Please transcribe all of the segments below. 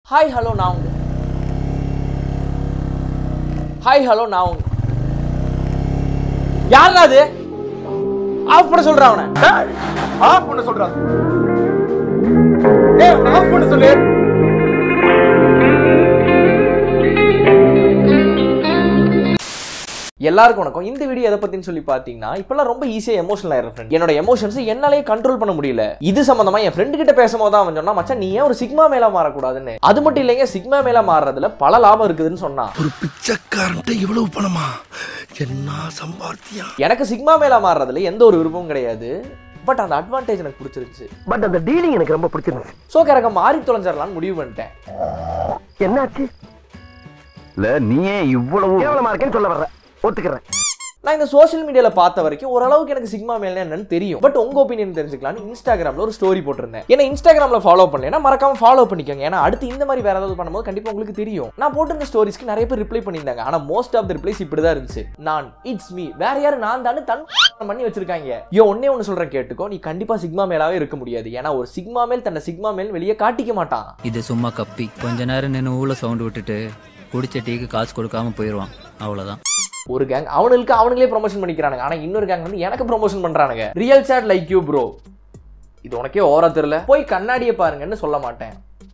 Hi hello நான் உங்க hi hello நான் உங்க யாருடா அது ஆஃப் பண்ண சொல்றான் அவனை ஆஃப் பண்ண சொல்றான் ஏய் ஆஃப் பண்ண சொல்லு எல்லாருக்கும் வணக்கம் இந்த வீடியோ எதை பத்தின்னு சொல்லி பாத்தீங்கன்னா இப்பெல்லாம் ரொம்ப ஈஸியா எமோஷனல் ஆயிடுற ஃப்ரெண்ட் என்னோட எமோஷன்ஸ் என்னாலே கண்ட்ரோல் பண்ண முடியல இது சம்பந்தமா என் ஃப்ரெண்டு கிட்ட பேசும்போது தான் அவன் சொன்னா மச்சான் நீ ஏன் ஒரு சிக்மா மேல மாறக்கூடாதுன்னு அது மட்டும் இல்லைங்க சிக்மா மேல மாறுறதுல பல லாபம் இருக்குதுன்னு சொன்னான் ஒரு பிச்சைக்காரன்ட்ட இவ்வளவு பணமா என்ன சம்பாத்தியம் எனக்கு சிக்மா மேல மாறுறதுல எந்த ஒரு விருப்பமும் கிடையாது பட் அந்த அட்வான்டேஜ் எனக்கு பிடிச்சிருந்துச்சு பட் அந்த டீலிங் எனக்கு ரொம்ப பிடிச்சிருந்துச்சு ஸோ கரக்க மாறி தொலைஞ்சிடலாம்னு முடிவு பண்ணிட்டேன் என்னாச்சு இல்ல நீயே இவ்வளவு கேவலமா இருக்கேன்னு சொல்ல வர்ற ஒத்துக்கிறேன் நான் இந்த சோஷியல் மீடியால பார்த்த வரைக்கும் ஓரளவுக்கு எனக்கு சிக்மா மேல என்னன்னு தெரியும் பட் உங்க ஒப்பீனியன் தெரிஞ்சுக்கலாம்னு இன்ஸ்டாகிராம்ல ஒரு ஸ்டோரி போட்டிருந்தேன் ஏன்னா இன்ஸ்டாகிராம்ல ஃபாலோ பண்ணலைன்னா மறக்காம ஃபாலோ பண்ணிக்கோங்க ஏன்னா அடுத்து இந்த மாதிரி வேற ஏதாவது பண்ணும்போது கண்டிப்பா உங்களுக்கு தெரியும் நான் போட்டிருந்த ஸ்டோரிஸ்க்கு நிறைய பேர் ரிப்ளை பண்ணியிருந்தாங்க ஆனா மோஸ்ட் ஆஃப் த ரிப்ளைஸ் இப்படி தான் இருந்துச்சு நான் இட்ஸ் மீ வேற யாரு நான் தானே தன் பண்ணி வச்சிருக்காங்க ஐயோ ஒன்னே ஒன்னு சொல்றேன் கேட்டுக்கோ நீ கண்டிப்பா சிக்மா மேலாவே இருக்க முடியாது ஏன்னா ஒரு சிக்மா மேல் தன்னை சிக்மா மேல் வெளியே காட்டிக்க மாட்டான் இது சும்மா கப்பி கொஞ்ச நேரம் நின்று ஊழ சவுண்ட் விட்டுட்டு குடிச்ச டீக்கு காசு கொடுக்காம போயிடுவான் அவ்வளோதான் ஒரு கேங் அவனுக்கு அவனுங்களே ப்ரொமோஷன் பண்ணிக்கிறானுங்க ஆனா இன்னொரு கேங் வந்து எனக்கு ப்ரொமோஷன் பண்றானுங்க real sad like you bro இது உனக்கே ஓரா தெரியல போய் கண்ணாடியை பாருங்கன்னு சொல்ல மாட்டேன்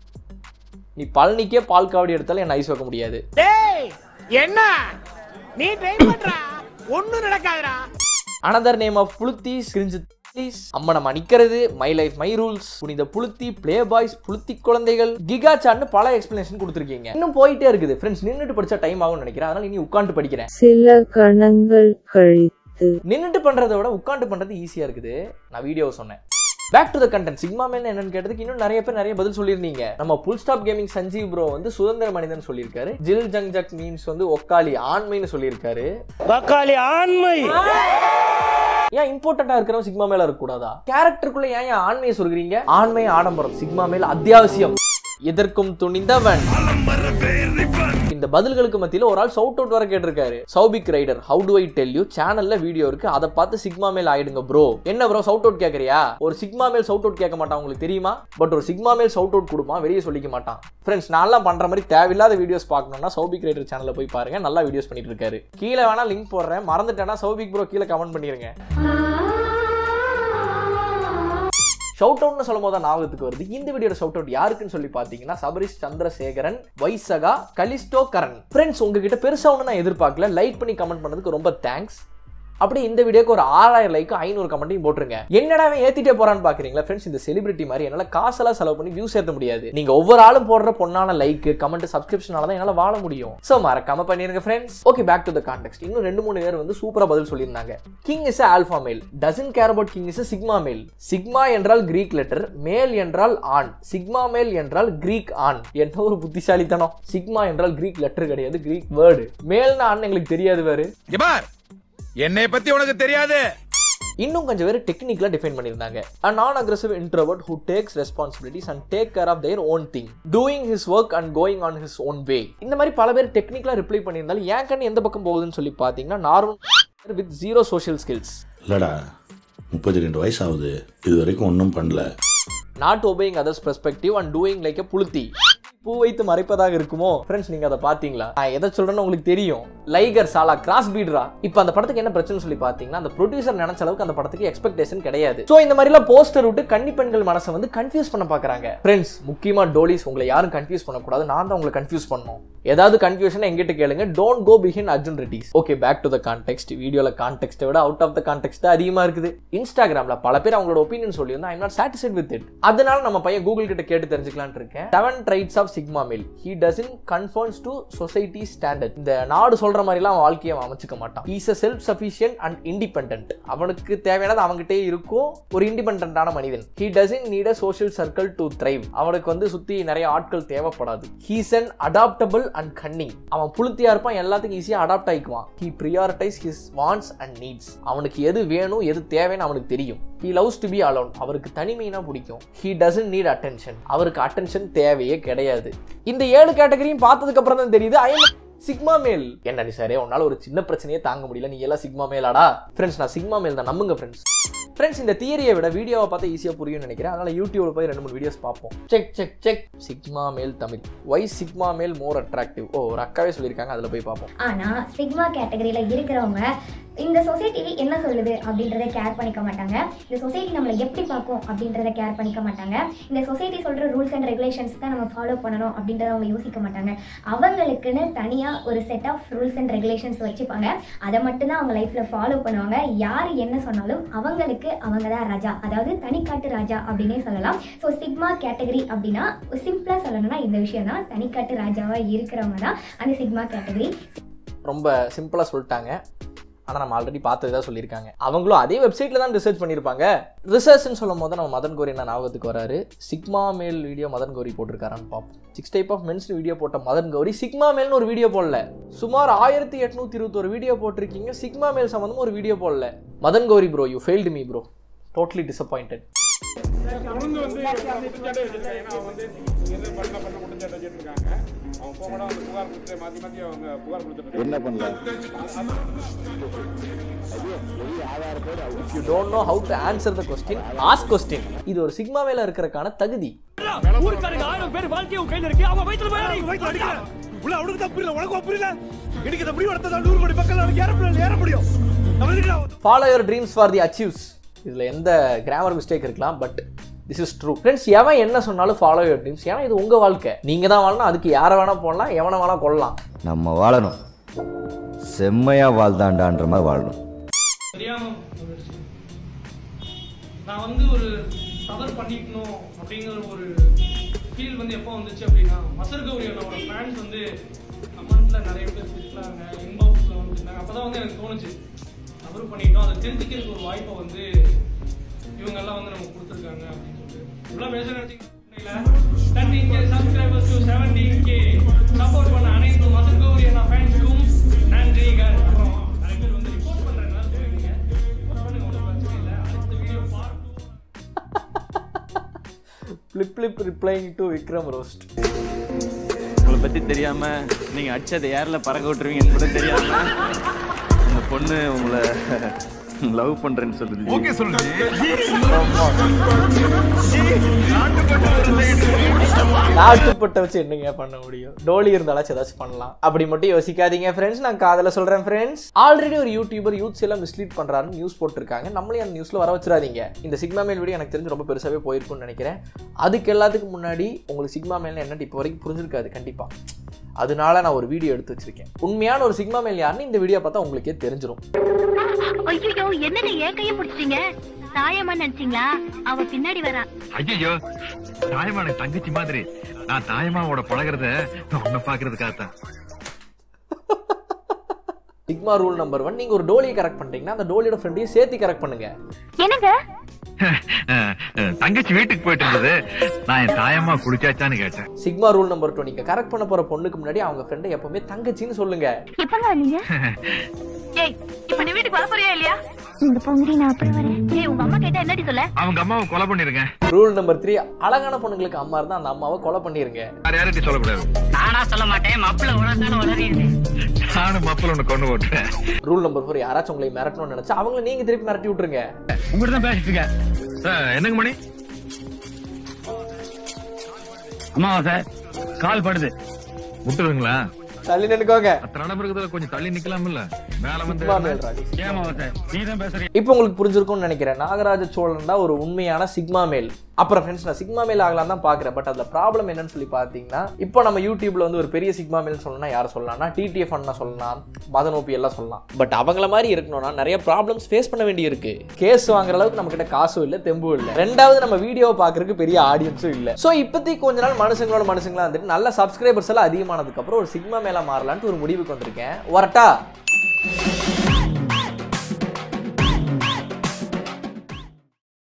நீ பழனிக்கே பால் காவடி எடுத்தாலும் என்ன ஐஸ் வைக்க முடியாது டேய் என்ன நீ ட்ரை பண்றா ஒண்ணும் நடக்காதுடா அனதர் நேம் ஆஃப் புளுத்தி ஸ்கிரிஞ்சு ப்ளீஸ் அம்மனை மணிக்கிறது மை லைஃப் மை ரூல்ஸ் புனித புளுத்தி ப்ளே பாய்ஸ் புளுத்தி குழந்தைகள் கிகா சாட்னு பல எக்ஸ்பிளனேஷன் கொடுத்துருக்கீங்க இன்னும் போயிட்டே இருக்குது ஃப்ரெண்ட்ஸ் நின்னுட்டு படிச்சா டைம் ஆகும்னு நினைக்கிறேன் அதனால இனி உட்காந்து படிக்கிறேன் சில கணங்கள் கழித்து நின்னுட்டு பண்றதை விட உட்காந்து பண்றது ஈஸியா இருக்குது நான் வீடியோ சொன்னேன் back to the content sigma man என்னன்னு கேட்டதுக்கு இன்னும் நிறைய பேர் நிறைய பதில் சொல்லியிருந்தீங்க நம்ம full stop gaming Sanjeev bro வந்து சுதந்திர மனிதன் சொல்லியிருக்காரு ஜில் ஜங் ஜக் மீன்ஸ் வந்து ஒக்காளி ஆண்மைன்னு சொல்லியிருக்காரு பக்காளி ஆண்மை ஏன் இம்பார்ட்டண்டா இருக்கிறவன் சிக்மா மேல இருக்க கூடாதா கேரக்டருக்குள்ள ஏன் ஏன் ஆண்மையை சொல்கிறீங்க ஆண்மை ஆடம்பரம் சிக்மா மேல அத்தியாவசியம் எதற்கும் துணிந்தவன் இந்த பதில்களுக்கு மத்தியில ஒரு ஆள் சவுட் அவுட் வர கேட்டிருக்காரு Soubik rider how to I tell you சேனல்ல வீடியோ இருக்கு அதை பார்த்து சிக்மா மேல் ஆயிடுங்க ப்ரோ என்ன ப்ரோ சவுட் அவுட் கேக்குறியா ஒரு சிக்மா மேல் சவுட் அவுட் கேட்க மாட்டான் உங்களுக்கு தெரியுமா பட் ஒரு சிக்மா மேல் சவுட் அவுட் கொடுப்பான் வெளியே சொல்லிக்க மாட்டான் ஃப்ரெண்ட்ஸ் நான்லாம் பண்ற மாதிரி தேவையில்லாத வீடியோஸ் பார்க்கணும்னா சௌபிக் ரைடர் சேனல்ல போய் பாருங்க நல்லா வீடியோஸ் பண்ணிட்டு இருக்காரு கீழே வேணா லிங்க் போடுறேன் மறந்துட்டேன்னா சௌபிக் ப்ரோ கீழே கமெண்ட் பண்ணிருங்க ஷவுட் அவுட்னு சொல்லும் போது தான் ஞாபகத்துக்கு வருது இந்த வீடியோட ஷவுட் அவுட் யாருக்குன்னு சொல்லி பார்த்தீங்கன்னா சபரிஷ் சந்திரசேகரன் வைசகா கலிஸ்டோ கரண் ஃப்ரெண்ட்ஸ் உங்ககிட்ட பெருசா ஒன்று நான் எதிர்பார்க்கல லைக் பண்ணி கமெண்ட் பண்ணதுக்கு ரொம்ப தேங்க்ஸ் அப்படி இந்த வீடியோக்கு ஒரு ஆறாயிரம் லைக் ஐநூறு கமெண்ட்டையும் போட்டுருங்க என்னடா அவன் ஏத்திட்டே போறான்னு பாக்குறீங்களா ஃப்ரெண்ட்ஸ் இந்த செலிபிரிட்டி மாதிரி என்னால காசெல்லாம் செலவு பண்ணி வியூஸ் ஏற்ற முடியாது நீங்க ஒவ்வொரு ஆளும் போடுற பொண்ணான லைக் கமெண்ட் சப்ஸ்கிரிப்ஷனால தான் என்னால வாழ முடியும் சோ மறக்காம பண்ணிருங்க friends okay back to the content இன்னும் ரெண்டு மூணு பேர் வந்து சூப்பரா பதில் சொல்லியிருந்தாங்க king is alpha male doesn't care about king is sigma male sigma என்றால் கிரீக் லெட்டர் மேல் என்றால் ஆண் சிக்மா மேல் என்றால் கிரீக் ஆண் என்ன ஒரு புத்திசாலித்தனம் சிக்மா என்றால் கிரீக் லெட்டர் கிடையாது கிரீக் வேர்டு மேல்னா ஆண் எங்களுக்கு தெரியாது வேறு இபார் என்னை பத்தி உனக்கு தெரியாது இன்னும் கொஞ்சம் பேர் டெக்னிக்கலாக டிஃபைன் பண்ணியிருந்தாங்க a non aggressive introvert who takes responsibilities and take care of their own thing doing his work and going on his own way இந்த மாதிரி பல பேர் டெக்னிக்கலாக ரிப்ளை பண்ணியிருந்தாலும் ஏன் கண்ணு எந்த பக்கம் போகுதுன்னு சொல்லி பார்த்தீங்கன்னா normal with zero social skills இல்லடா முப்பத்தி ரெண்டு வயசு ஆகுது இது வரைக்கும் ஒன்றும் பண்ணல not obeying others perspective and doing like a புளுத்தி பூ வைத்து மறைப்பதாக இருக்குமோ ஃப்ரெண்ட்ஸ் நீங்க அதை பாத்தீங்களா நான் எதை சொல்றேன்னு உங்களுக்கு தெரியும் லைகர் சாலா கிராஸ் பீட்ரா இப்போ அந்த படத்துக்கு என்ன பிரச்சனை சொல்லி பாத்தீங்கன்னா அந்த ப்ரொடியூசர் நினைச்ச அளவுக்கு அந்த படத்துக்கு எக்ஸ்பெக்டேஷன் கிடையாது சோ இந்த மாதிரி எல்லாம் போஸ்டர் விட்டு கன்னி பெண்கள் மனசை வந்து கன்ஃபியூஸ் பண்ண பாக்குறாங்க ஃப்ரெண்ட்ஸ் முக்கியமா டோலிஸ் உங்களை யாரும் கன்ஃபியூஸ் பண்ணக்கூடாது நான் தான் உங்களை கன்ஃபியூஸ் பண்ணணும் ஏதாவது கன்ஃபியூஷன் எங்கிட்ட கேளுங்க don't go behind Arjun Reddy's okay back to the content வீடியோல கான்டெக்ட்டை விட அவுட் ஆஃப் த கான்டெக்ட் அதிகமா இருக்குது இன்ஸ்டாகிராம்ல பல பேர் அவங்களோட ஒப்பீனியன் சொல்லி வந்து I not satisfied with it அதனால நம்ம பையன் கூகுள் கிட்ட கேட்டு தெரிஞ்சுக்கலாம்னு இருக்கேன் seven traits of sigma male he doesn't conforms to society standard இந்த நாடு சொல்ற மாதிரிலாம் அவன் வாழ்க்கையை அவன் அமைச்சுக்க மாட்டான் is a self sufficient and independent அவனுக்கு தேவையானது அவன்கிட்டயே இருக்கும் ஒரு இண்டிபெண்டன்டான மனிதன் he doesn't need a social circle to thrive அவனுக்கு வந்து சுத்தி நிறைய ஆட்கள் தேவைப்படாது he's an adaptable and cunning அவன் புளுத்தியா இருப்பான் எல்லாத்துக்கும் ஈஸியா அடாப்ட் ஆயிக்குவான் he prioritize his wants and needs அவனுக்கு எது வேணும் எது தேவைன்னு அவனுக்கு தெரியும் he loves to be alone அவருக்கு தனிமைனா பிடிக்கும் ஹி டசன்ட் நீட் அட்டென்ஷன் அவருக்கு அட்டென்ஷன் தேவையே கிடையாது இந்த ஏழு கேட்டகரியும் பார்த்ததுக்கு அப்புறம் தான் தெரியுது ஐ சிக்மா மேல் என்ன நீ சாரே உன்னால ஒரு சின்ன பிரச்சனையே தாங்க முடியல நீ எல்லாம் சிக்மா மேலாடா ஃப்ரெண்ட்ஸ் நான் சிக்மா மேல் தான் நம்புங்க ஃப்ரெண்ட்ஸ் ஃப்ரெண்ட்ஸ் இந்த தியரியை விட வீடியோவை பார்த்தா ஈஸியாக புரியும்னு நினைக்கிறேன் அதனால யூடியூப்ல போய் ரெண்டு மூணு வீடியோஸ் பார்ப்போம் செக் செக் செக் சிக்மா மேல் தமிழ் ஒய் சிக்மா மேல் மோர் அட்ராக்டிவ் ஓ ஒரு அக்காவே சொல்லியிருக்காங்க அதில் போய் பார்ப்போம் ஆனா சிக்மா கேட்டகரியில இருக்கிறவங்க இந்த சொசைட்டி என்ன சொல்லுது அப்படின்றத கேர் பண்ணிக்க மாட்டாங்க இந்த சொசைட்டி நம்மளை எப்படி பார்க்கும் அப்படின்றத கேர் பண்ணிக்க மாட்டாங்க இந்த சொசைட்டி சொல்ற ரூல்ஸ் அண்ட் ரெகுலேஷன்ஸ் தான் நம்ம ஃபாலோ பண்ணணும் அப்படின்றத அவங்க யோசிக்க மாட்டாங்க அவங்களுக்குன்னு தனியா ஒரு set of rules and regulations வச்சுப்பாங்க அதை மட்டும்தான் அவங்க லைஃப்ல ஃபாலோ பண்ணுவாங்க யார் என்ன சொன்னாலும் அவங்களுக்கு அவங்க தான் ராஜா அதாவது தனிக்காட்டு ராஜா அப்படின்னே சொல்லலாம் ஸோ சிக்மா கேட்டகரி அப்படின்னா சிம்பிளா சொல்லணும்னா இந்த விஷயம் தான் தனிக்காட்டு ராஜாவா இருக்கிறவங்க தான் அந்த சிக்மா கேட்டகரி ரொம்ப சிம்பிளாக சொல்லிட்டாங்க ஆனால் நம்ம ஆல்ரெடி பார்த்தது தான் சொல்லியிருக்காங்க அவங்களும் அதே வெப்சைட்டில் தான் ரிசர்ச் பண்ணியிருப்பாங்க ரிசர்ச்னு சொல்லும் போது நம்ம மதன் கோரி என்ன ஞாபகத்துக்கு வராரு சிக்மா மேல் வீடியோ மதன் கௌரி போட்டிருக்காரான்னு பார்ப்போம் six type of mens video போட்ட மதன் கௌரி சிக்மா மேல்னு ஒரு வீடியோ போடல சுமார் ஆயிரத்தி எட்நூத்தி இருபத்தொரு வீடியோ போட்டிருக்கீங்க சிக்மா மேல் சம்மந்தமாக ஒரு வீடியோ போடல Madan Gowri bro you failed me bro totally disappointed உளுந்து வந்து குற்றச்சாட்டு வச்சிருக்காங்க ஏன்னா அவங்க வந்து எந்த பண்ண பண்ண குற்றச்சாட்டு வச்சிருக்காங்க அவங்க போகக்கூட வந்து புகார் கொடுத்து மாற்றி மாற்றி அவங்க புகார் கொடுத்துட்டு என்ன you don't know how to answer the question ask question இது ஒரு சிக்மா மேல இருக்கிறக்கான தகுதி உள்ள அவனுக்கு தான் புரியல உனக்கு புரியல எனக்கு இந்த முடிவு எடுத்ததா நூறு கோடி மக்கள் அவனுக்கு ஏற முடியல ஏற முடியும் நம்ம எதுக்கு follow your dreams for the achieves இதில் எந்த கிராமர் மிஸ்டேக் இருக்கலாம் but this is true friends எவன் என்ன சொன்னாலும் ஃபாலோ யுவர் ட்ரீம்ஸ் ஏன்னா இது உங்கள் வாழ்க்கை நீங்கள் தான் வாழணும் அதுக்கு யாரை வேணால் போடலாம் எவனை வேணால் கொள்ளலாம் நம்ம வாழணும் செம்மையா வாழ்தாண்டான்ற மாதிரி வாழணும் தெரியாம போயிடுச்சு. நான் வந்து ஒரு தவறு பண்ணிக்கணும் அப்படிங்கிற ஒரு ஃபீல் வந்து எப்போ வந்துச்சு அப்படின்னா மசர் கௌரி அண்ணாவோட ஃபேன்ஸ் வந்து கமெண்ட்ல நிறைய பேர் திட்டுறாங்க இன்பாக்ஸ்ல வந்து இருந்தாங்க அப்பதான் வந்து எனக்கு தோணுச்சு தவறு பண்ணிட்டோம் அதை தெரிஞ்சுக்கிறதுக்கு ஒரு வாய்ப்பை வந்து இவங்க எல்லாம் வந்து நமக்கு கொடுத்துருக்காங்க அப்படின்னு சொல்லிட்டு இவ்வளோ பேச thirteen K subscribers to seventeen K support பண்ண அனைத்து மசர் கௌரி அண்ணா ஃபேன்ஸுக்கும் நன்றிகள் அப்புறம் நிறைய பேர் வந்து ரிப்போர்ட் பண்றேன்னா சொல்லுவீங்க ரிப்போர்ட் பண்ணுங்க ஒன்றும் பிரச்சனை இல்லை அடுத்த video part flip flip replying to Vikram roast உங்களை பத்தி தெரியாம நீங்க அடிச்சதை யாரில் பறக்க விட்டுருவீங்கன்னு கூட தெரியாம அந்த பொண்ணு உங்களை லவ் பண்றேன்னு சொல்லுது ஓகே சொல்லுங்க நாட்டுப்பட்ட வச்சு என்னங்க பண்ண முடியும் டோலி இருந்தாலாச்சும் ஏதாச்சும் பண்ணலாம் அப்படி மட்டும் யோசிக்காதீங்க ஃப்ரெண்ட்ஸ் நான் காதல சொல்றேன் ஃப்ரெண்ட்ஸ் ஆல்ரெடி ஒரு யூடியூபர் யூத்ஸ் எல்லாம் மிஸ்லீட் பண்றாருன்னு நியூஸ் போட்டிருக்காங்க நம்மளையும் அந்த நியூஸ்ல வர வச்சிடாதீங்க இந்த சிக்மா மேல் வீடியோ எனக்கு தெரிஞ்சு ரொம்ப பெருசாவே போயிருக்கும்னு நினைக்கிறேன் அதுக்கு எல்லாத்துக்கும் முன்னாடி உங்களுக்கு சிக்மா மேல் என்னட்டு இப்போ வரைக்கும் புரிஞ்சிருக்காது கண்டிப்பா அதனால நான் ஒரு வீடியோ எடுத்து வச்சிருக்கேன் உண்மையான ஒரு சிக்மா மேல் யாருன்னு இந்த வீடியோ பார்த்தா உங்களுக்கே தெரிஞ்சிடும் ஐயோ என்னங்க ஏன் கைய பிடிச்சிட்டீங்க தாயம்மா நினைச்சீங்களா அவ பின்னாடி வரா ஐயோ தாயமா எனக்கு தங்கச்சி மாதிரி நான் தாயமாவோட பழகிறத உன்னை பாக்குறதுக்காகத்தான் சிக்மா ரூல் நம்பர் ஒன் நீங்க ஒரு டோலியை கரெக்ட் பண்றீங்கன்னா அந்த டோலியோட ஃப்ரெண்டையும் சேர்த்து கரெக்ட் பண்ணுங்க என்னங்க தங்கச்சி வீட்டுக்கு போயிட்டு இருந்தது நான் என் தாயம்மா குடிச்சாச்சான்னு கேட்டேன் சிக்மா ரூல் நம்பர் டூ நீங்க கரெக்ட் பண்ண போற பொண்ணுக்கு முன்னாடி அவங்க ஃப்ரெண்டை எப்பவுமே தங்கச்சின்னு சொல்லுங்க எப்பங்க வந்தீங்க ஏய் இப்ப நீ வீட்டுக்கு வர போறியா இல்லையா இந்த பொங்கி நான் அப்புறம் வரேன் ஏய் உங்க அம்மா கேட்டா என்னடி சொல்ல அவங்க அம்மாவை கொலை பண்ணிருங்க ரூல் நம்பர் த்ரீ அழகான பொண்ணுங்களுக்கு அம்மா இருந்தா அந்த அம்மாவை கொலை பண்ணிருங்க வேற யார்கிட்ட சொல்லக்கூடாது நானா சொல்ல மாட்டேன் மப்புல உனக்கான உளறிடுது நானும் மப்பல ஒண்ணு கொண்டு போட்டுறேன் ரூல் நம்பர் ஃபோர் யாராச்சும் உங்களை மிரட்டணும்னு நினைச்சா அவங்கள நீங்க திருப்பி மிரட்டி விட்டுருங்க உங்ககிட்ட தான் பேசிட்டு இருக்கேன் சார், என்னங்க மணி அம்மாவா சார் கால் படுது விட்டுருங்களா தள்ளி நினைக்கோங்க அத்தனை இடம் இருக்கிறதுல கொஞ்சம் தள்ளி நிக்கலாம்ல மேல வந்து சிக்மா மேல் ராணி. ஏமாவா சார் நீ தான் பேசுறீங்க இப்போ உங்களுக்கு புரிஞ்சிருக்கும்னு நினைக்கிறேன் நாகராஜ சோழன் தான் ஒரு உண்மையான சிக்மா மேல் அப்புறம் ஃப்ரெண்ட்ஸ் நான் சிக்மா மேல் ஆகலாம் தான் பார்க்குறேன் பட் அதில் ப்ராப்ளம் என்னன்னு சொல்லி பார்த்தீங்கன்னா இப்போ நம்ம யூடியூப்ல வந்து ஒரு பெரிய சிக்மா மேல் சொல்லணும்னா யார் சொல்லலாம்னா டிடிஎஃப் அண்ணா சொல்லலாம் மதனோபி எல்லாம் சொல்லலாம் பட் அவங்கள மாதிரி இருக்கணும்னா நிறைய ப்ராப்ளம்ஸ் ஃபேஸ் பண்ண வேண்டியிருக்கு கேஸ் வாங்குற அளவுக்கு நம்ம கிட்ட காசும் இல்லை தெம்பும் இல்லை ரெண்டாவது நம்ம வீடியோவை பார்க்கறதுக்கு பெரிய ஆடியன்ஸும் இல்லை ஸோ இப்போதைக்கு கொஞ்ச நாள் மனுஷங்களோட மனுஷங்களா வந்துட்டு நல்ல சப்ஸ்கிரைபர்ஸ் எல்லாம் அதிகமானதுக்கு அப்புறம் ஒரு சிக்மா மேல மாறலான்ட்டு ஒரு முடிவுக்கு வந்திருக்கேன் வரட்டா